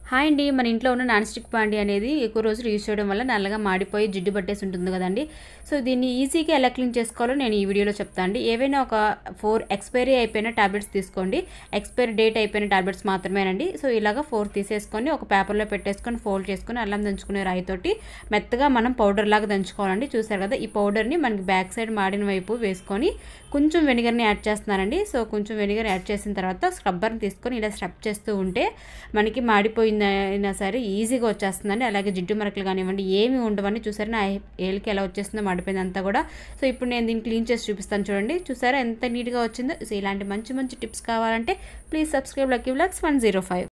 hi అండి మన ఇంట్లో ఉన్న నాన్ స్టిక్ పాండి అనేది ఎక్కువ రోజులు యూజ్ చేయడం వల్ల నల్లగా మాడిపోయి జిడ్డు పట్టేసి ఉంటుంది కదండి సో దీన్ని ఈజీగా ఎలా క్లీన్ చేసుకోవాలో నేను ఈ వీడియోలో చెప్తాను అండి ఏవైనా ఒక ఫోర్ ఎక్స్పైరీ అయిపోయిన టాబ్లెట్స్ తీసుకోండి ఎక్స్పైరీ డేట్ అయిపోయిన టాబ్లెట్స్ మాత్రమేనండి సో ఇలాగ ఫోర్ తీసేసుకొని ఒక పేపర్లో పెట్టేసుకొని ఫోల్డ్ చేసుకొని అల్లం దంచుకునే రాయితోటి మెత్తగా మనం పౌడర్ లాగా దంచుకోవాలండి చూసారు కదా ఈ పౌడర్ని మనకి బ్యాక్ సైడ్ మాడిన వైపు వేసుకొని కొంచెం వెనిగర్ని యాడ్ చేస్తున్నానండి సో కొంచెం వెనిగర్ యాడ్ చేసిన తర్వాత స్క్రబ్బర్ని తీసుకొని ఇలా స్క్రబ్ చేస్తూ ఉంటే మనకి మాడిపోయిందైనా సరే ఈజీగా వచ్చేస్తుందండి అలాగే జిడ్డు మరకలు కానివ్వండి ఏమి ఉండవని చూసారు నా ఏలికి ఎలా వచ్చేస్తుందో మాడిపోయింది అంతా కూడా సో ఇప్పుడు నేను దీన్ని క్లీన్ చేసి చూపిస్తాను చూడండి చూసారా ఎంత నీట్గా వచ్చిందో సో ఇలాంటి మంచి మంచి టిప్స్ కావాలంటే please subscribe Lucky Blogs one zero five